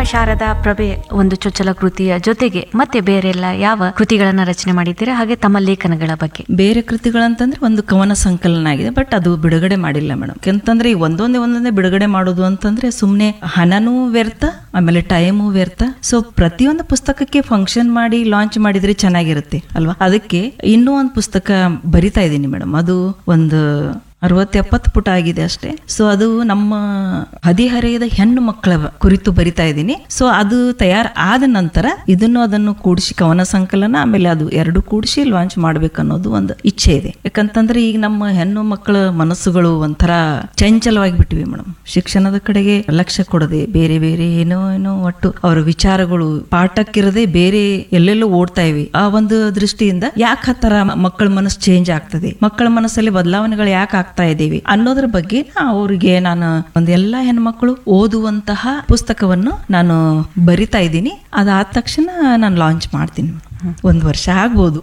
ಶಾರದಾ ಪ್ರಭೆ ಒಂದು ಚೊಚ್ಚಲ ಕೃತಿಯ ಜೊತೆಗೆ ಮತ್ತೆ ಬೇರೆಲ್ಲ ಯಾವ ಕೃತಿಗಳನ್ನ ರಚನೆ ಮಾಡಿದ್ದೀರಾ ಹಾಗೆ ತಮ್ಮ ಲೇಖನಗಳ ಬಗ್ಗೆ ಬೇರೆ ಕೃತಿಗಳಂತಂದ್ರೆ ಒಂದು ಕವನ ಸಂಕಲನ ಆಗಿದೆ ಬಟ್ ಅದು ಬಿಡುಗಡೆ ಮಾಡಿಲ್ಲ ಮೇಡಮ್ ಯಾಕಂತಂದ್ರೆ ಈ ಒಂದೊಂದೇ ಒಂದೊಂದೇ ಬಿಡುಗಡೆ ಮಾಡೋದು ಅಂತಂದ್ರೆ ಸುಮ್ಮನೆ ಹಣನೂ ವ್ಯರ್ಥ ಆಮೇಲೆ ಟೈಮು ವ್ಯರ್ಥ ಸೊ ಪ್ರತಿಯೊಂದು ಪುಸ್ತಕಕ್ಕೆ ಫಂಕ್ಷನ್ ಮಾಡಿ ಲಾಂಚ್ ಮಾಡಿದ್ರೆ ಚೆನ್ನಾಗಿರುತ್ತೆ ಅಲ್ವಾ ಅದಕ್ಕೆ ಇನ್ನೂ ಒಂದು ಪುಸ್ತಕ ಬರಿತಾ ಇದ್ದೀನಿ ಮೇಡಮ್ ಅದು ಒಂದು ಅರವತ್ತು ಎಪ್ಪತ್ತು ಪುಟ ಆಗಿದೆ ಅಷ್ಟೇ ಸೊ ಅದು ನಮ್ಮ ಹದಿಹರೆಯದ ಹೆಣ್ಣು ಮಕ್ಕಳ ಕುರಿತು ಬರಿತಾ ಇದ್ದೀನಿ ಸೊ ಅದು ತಯಾರು ಆದ ನಂತರ ಇದನ್ನು ಅದನ್ನು ಕೂಡಿಸಿ ಕವನ ಸಂಕಲನ ಆಮೇಲೆ ಅದು ಎರಡು ಕೂಡಿಸಿ ಲಾಂಚ್ ಮಾಡ್ಬೇಕು ಅನ್ನೋದು ಒಂದು ಇಚ್ಛೆ ಇದೆ ಯಾಕಂತಂದ್ರೆ ಈಗ ನಮ್ಮ ಹೆಣ್ಣು ಮಕ್ಕಳ ಮನಸ್ಸುಗಳು ಒಂಥರ ಚಂಚಲವಾಗಿ ಬಿಟ್ಟಿವೆ ಮೇಡಮ್ ಶಿಕ್ಷಣದ ಕಡೆಗೆ ಲಕ್ಷ್ಯ ಕೊಡದೆ ಬೇರೆ ಬೇರೆ ಏನೋ ಏನೋ ಒಟ್ಟು ಅವರ ವಿಚಾರಗಳು ಪಾಠಕ್ಕಿರದೆ ಬೇರೆ ಎಲ್ಲೆಲ್ಲೋ ಓಡ್ತಾ ಇವೆ ಆ ಒಂದು ದೃಷ್ಟಿಯಿಂದ ಯಾಕೆ ಆ ತರ ಮಕ್ಕಳ ಮನಸ್ಸು ಚೇಂಜ್ ಆಗ್ತದೆ ಮಕ್ಕಳ ಮನಸ್ಸಲ್ಲಿ ಬದಲಾವಣೆಗಳು ಯಾಕೆ ಆಗ್ತಾ ಇದ್ದೀವಿ ಅನ್ನೋದ್ರ ಬಗ್ಗೆ ನಾ ಅವ್ರಿಗೆ ನಾನು ಒಂದು ಎಲ್ಲಾ ಹೆಣ್ಮಕ್ಳು ಓದುವಂತಹ ಪುಸ್ತಕವನ್ನು ನಾನು ಬರಿತಾ ಇದ್ದೀನಿ ಅದಾದ ತಕ್ಷಣ ನಾನು ಲಾಂಚ್ ಮಾಡ್ತೀನಿ ಒಂದು ವರ್ಷ ಆಗ್ಬೋದು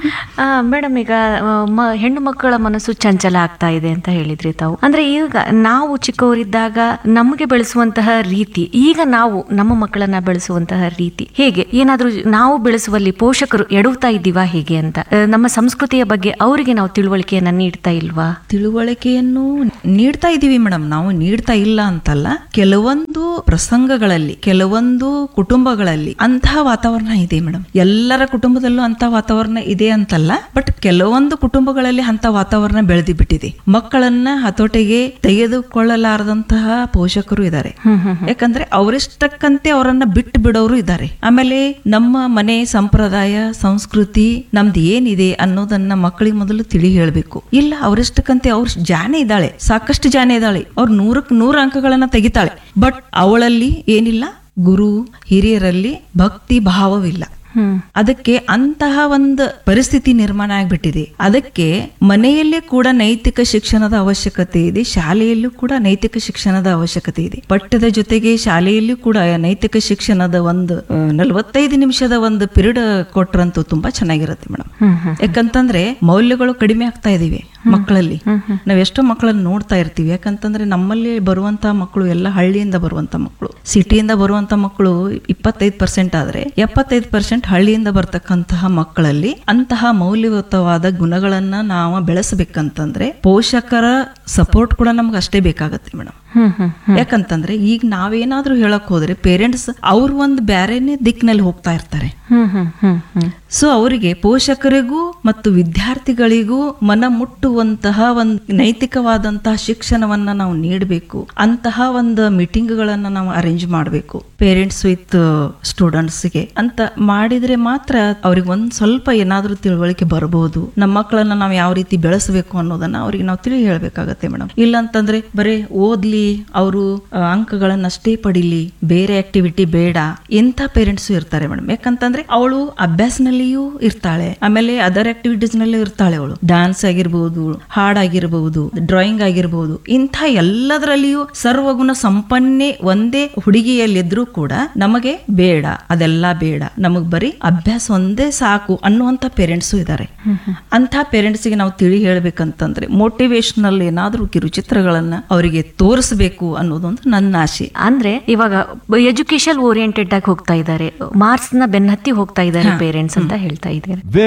ಮೇಡಮ್ ಈಗ ಆ, ಮ- ಹೆಣ್ಣು ಮಕ್ಕಳ ಮನಸ್ಸು ಚಂಚಲ ಆಗ್ತಾ ಇದೆ ಅಂತ ಹೇಳಿದ್ರಿ ತಾವು ಅಂದ್ರೆ ಈಗ ನಾವು ಚಿಕ್ಕವರಿದ್ದಾಗ ನಮಗೆ ಬೆಳೆಸುವಂತಹ ರೀತಿ ಈಗ ನಾವು ನಮ್ಮ ಮಕ್ಕಳನ್ನ ಬೆಳೆಸುವಂತಹ ರೀತಿ ಹೇಗೆ ಏನಾದ್ರೂ ನಾವು ಬೆಳೆಸುವಲ್ಲಿ ಪೋಷಕರು ಎಡುತ್ತಾ ಇದ್ದೀವಾ ಹೇಗೆ ಅಂತ ಆ, ನಮ್ಮ ಸಂಸ್ಕೃತಿಯ ಬಗ್ಗೆ ಅವರಿಗೆ ನಾವು ತಿಳುವಳಿಕೆಯನ್ನ ನೀಡ್ತಾ ಇಲ್ವಾ ತಿಳುವಳಿಕೆಯನ್ನು ನೀಡ್ತಾ ಇದ್ದೀವಿ ಮೇಡಮ್ ನಾವು ನೀಡ್ತಾ ಇಲ್ಲ ಅಂತಲ್ಲ ಕೆಲವೊಂದು ಪ್ರಸಂಗಗಳಲ್ಲಿ ಕೆಲವೊಂದು ಕುಟುಂಬಗಳಲ್ಲಿ ಅಂತಹ ವಾತಾವರಣ ಇದೆ ಮೇಡಮ್ ಎಲ್ಲರ ಕುಟುಂಬದಲ್ಲೂ ಅಂತ ವಾತಾವರಣ ಇದೆ ಅಂತಲ್ಲ ಬಟ್ ಕೆಲವೊಂದು ಕುಟುಂಬಗಳಲ್ಲಿ ಅಂತ ವಾತಾವರಣ ಬೆಳೆದು ಬಿಟ್ಟಿದೆ ಮಕ್ಕಳನ್ನ ಹತೋಟಿಗೆ ತೆಗೆದುಕೊಳ್ಳಲಾರದಂತಹ ಪೋಷಕರು ಇದ್ದಾರೆ ಯಾಕಂದ್ರೆ ಅವರಿಷ್ಟಕ್ಕಂತೆ ಅವರನ್ನ ಬಿಟ್ಟು ಬಿಡೋರು ಇದ್ದಾರೆ ಆಮೇಲೆ ನಮ್ಮ ಮನೆ ಸಂಪ್ರದಾಯ ಸಂಸ್ಕೃತಿ ನಮ್ದು ಏನಿದೆ ಅನ್ನೋದನ್ನ ಮಕ್ಕಳಿಗೆ ಮೊದಲು ತಿಳಿ ಹೇಳ್ಬೇಕು ಇಲ್ಲ ಅವರಿಷ್ಟಕ್ಕಂತೆ ಅವ್ರ ಜಾನೆ ಇದ್ದಾಳೆ ಸಾಕಷ್ಟು ಜಾನೆ ಇದ್ದಾಳೆ ಅವ್ರು ನೂರಕ್ಕೆ ನೂರು ಅಂಕಗಳನ್ನ ತೆಗಿತಾಳೆ ಬಟ್ ಅವಳಲ್ಲಿ ಏನಿಲ್ಲ ಗುರು ಹಿರಿಯರಲ್ಲಿ ಭಕ್ತಿ ಭಾವವಿಲ್ಲ ಹ್ಮ್ ಅದಕ್ಕೆ ಅಂತಹ ಒಂದು ಪರಿಸ್ಥಿತಿ ನಿರ್ಮಾಣ ಆಗ್ಬಿಟ್ಟಿದೆ ಅದಕ್ಕೆ ಮನೆಯಲ್ಲೇ ಕೂಡ ನೈತಿಕ ಶಿಕ್ಷಣದ ಅವಶ್ಯಕತೆ ಇದೆ ಶಾಲೆಯಲ್ಲೂ ಕೂಡ ನೈತಿಕ ಶಿಕ್ಷಣದ ಅವಶ್ಯಕತೆ ಇದೆ ಪಠ್ಯದ ಜೊತೆಗೆ ಶಾಲೆಯಲ್ಲೂ ಕೂಡ ನೈತಿಕ ಶಿಕ್ಷಣದ ಒಂದು ಆ, ನಲವತ್ತೈದು ನಿಮಿಷದ ಒಂದು ಪಿರಿಯಡ್ ಕೊಟ್ರಂತೂ ತುಂಬಾ ಚೆನ್ನಾಗಿರುತ್ತೆ ಮೇಡಮ್ ಹ್ಮ್ ಹ್ಮ್ ಯಾಕಂತಂದ್ರೆ ಮೌಲ್ಯಗಳು ಕಡಿಮೆ ಆಗ್ತಾ ಇದೀವಿ ಮಕ್ಕಳಲ್ಲಿ ನಾವ್ ಎಷ್ಟೋ ಮಕ್ಕಳನ್ನ ನೋಡ್ತಾ ಇರ್ತೀವಿ ಯಾಕಂತಂದ್ರೆ ನಮ್ಮಲ್ಲಿ ಬರುವಂತ ಮಕ್ಕಳು ಎಲ್ಲ ಹಳ್ಳಿಯಿಂದ ಬರುವಂತ ಮಕ್ಕಳು ಸಿಟಿಯಿಂದ ಬರುವಂತ ಮಕ್ಕಳು ಇಪ್ಪತ್ತೈದು ಪರ್ಸೆಂಟ್ ಆದ್ರೆ ಎಪ್ಪತ್ತೈದು ಪರ್ಸೆಂಟ್ ಹಳ್ಳಿಯಿಂದ ಬರ್ತಕ್ಕಂತಹ ಮಕ್ಕಳಲ್ಲಿ ಅಂತಹ ಮೌಲ್ಯಯುತವಾದ ಗುಣಗಳನ್ನ ನಾವು ಬೆಳೆಸಬೇಕಂತಂದ್ರೆ ಪೋಷಕರ ಸಪೋರ್ಟ್ ಕೂಡ ನಮ್ಗೆ ಅಷ್ಟೇ ಬೇಕಾಗತ್ತೆ ಮೇಡಮ್ ಹ್ಮ್ ಹ್ಮ್ ಯಾಕಂತಂದ್ರೆ ಈಗ ನಾವೇನಾದ್ರೂ ಹೇಳಕ್ ಹೋದ್ರೆ ಪೇರೆಂಟ್ಸ್ ಅವ್ರು ಒಂದು ಬ್ಯಾರೆನೆ ದಿಕ್ಕಿನಲ್ಲಿ ಹೋಗ್ತಾ ಇರ್ತಾರೆ ಹ್ಮ್ ಹ್ಮ್ ಹ್ಮ್ ಹ್ಮ್ ಸೊ ಅವರಿಗೆ ಪೋಷಕರಿಗೂ ಮತ್ತು ವಿದ್ಯಾರ್ಥಿಗಳಿಗೂ ಮನ ಮುಟ್ಟುವಂತಹ ಒಂದು ನೈತಿಕವಾದಂತಹ ಶಿಕ್ಷಣವನ್ನ ನಾವು ನೀಡಬೇಕು ಅಂತಹ ಒಂದು ಮೀಟಿಂಗ್ಗಳನ್ನ ನಾವು ಅರೇಂಜ್ ಮಾಡಬೇಕು ಪೇರೆಂಟ್ಸ್ ವಿತ್ ಸ್ಟೂಡೆಂಟ್ಸ್ಗೆ ಅಂತ ಮಾಡಿದ್ರೆ ಮಾತ್ರ ಅವ್ರಿಗೆ ಒಂದ್ ಸ್ವಲ್ಪ ಏನಾದ್ರೂ ತಿಳುವಳಿಕೆ ಬರಬಹುದು ನಮ್ಮ ಮಕ್ಕಳನ್ನ ನಾವು ಯಾವ ರೀತಿ ಬೆಳೆಸಬೇಕು ಅನ್ನೋದನ್ನ ಅವ್ರಿಗೆ ನಾವು ತಿಳಿ ಹೇಳ್ಬೇಕಾಗತ್ತೆ ಮೇಡಮ್ ಇಲ್ಲ ಅಂತಂದ್ರೆ ಬರೀ ಓದ್ಲಿ ಅವರು ಅಂಕಗಳನ್ನಷ್ಟೇ ಪಡಿಲಿ ಬೇರೆ ಆಕ್ಟಿವಿಟಿ ಬೇಡ ಇಂಥ ಪೇರೆಂಟ್ಸ್ ಇರ್ತಾರೆ ಮೇಡಮ್ ಯಾಕಂತಂದ್ರೆ ಅವಳು ಅಭ್ಯಾಸನಲ್ಲಿಯೂ ಇರ್ತಾಳೆ ಆಮೇಲೆ ಅದರ್ ಆಕ್ಟಿವಿಟೀಸ್ ನಲ್ಲೂ ಇರ್ತಾಳೆ ಅವಳು ಡಾನ್ಸ್ ಆಗಿರ್ಬಹುದು ಹಾಡಾಗಿರ್ಬಹುದು ಡ್ರಾಯಿಂಗ್ ಆಗಿರ್ಬಹುದು ಇಂಥ ಎಲ್ಲದರಲ್ಲಿಯೂ ಸರ್ವಗುಣ ಸಂಪನ್ನೆ ಒಂದೇ ಹುಡುಗಿಯಲ್ಲಿದ್ರೂ ಕೂಡ ನಮಗೆ ಬೇಡ ಅದೆಲ್ಲ ಬೇಡ ನಮಗ್ ಬರೀ ಅಭ್ಯಾಸ ಒಂದೇ ಸಾಕು ಅನ್ನುವಂತ ಪೇರೆಂಟ್ಸು ಇದ್ದಾರೆ ಅಂತ ಪೇರೆಂಟ್ಸ್ಗೆ ನಾವು ತಿಳಿ ಹೇಳ್ಬೇಕಂತಂದ್ರೆ ಮೋಟಿವೇಶನಲ್ ಏನಾದ್ರೂ ಕಿರುಚಿತ್ರಗಳನ್ನ ಅವರಿಗೆ ತೋರಿಸಬೇಕು ಅನ್ನೋದೊಂದು ನನ್ನ ಆಸೆ ಅಂದ್ರೆ ಇವಾಗ ಎಜುಕೇಶನ್ ಓರಿಯೆಂಟೆಡ್ ಆಗಿ ಹೋಗ್ತಾ ಇದ್ದಾರೆ ಮಾರ್ಕ್ಸ್ ನ ಬೆನ್ನತ್ತಿ ಹೋಗ್ತಾ ಇದ್ದಾರೆ ಪೇರೆಂಟ್ಸ್ ಅಂತ ಹೇಳ್ತಾ ಇದ್ದಾರೆ